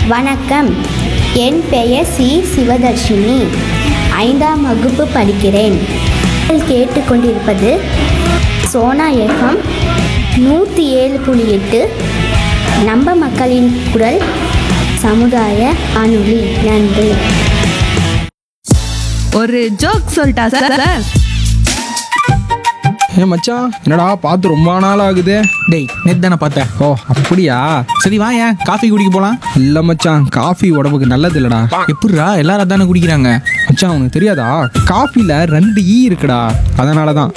வணக்கம் என் பெயர் சி சிவதர்ஷினி ஐந்தாம் வகுப்பு படிக்கிறேன் நீங்கள் கேட்டுக்கொண்டிருப்பது சோனா எஃப்எம் நூற்றி ஏழு புள்ளி எட்டு நம்ம மக்களின் குரல் சமுதாய அணுளி நன்றி ஒரு ஜோக் சொல்லிட்டா சார் சார் ஏ மச்சான் என்னடா பார்த்து ரொம்ப நாள் ஆகுது டேய் நேத்து தானே பார்த்தேன் ஓ அப்படியா சரி வா ஏன் காஃபி குடிக்க போலாம் இல்ல மச்சான் காஃபி உடம்புக்கு நல்லது இல்லடா எப்படிரா எல்லாரும் அதானே குடிக்கிறாங்க மச்சான் உனக்கு தெரியாதா காஃபில ரெண்டு ஈ இருக்குடா அதனால தான்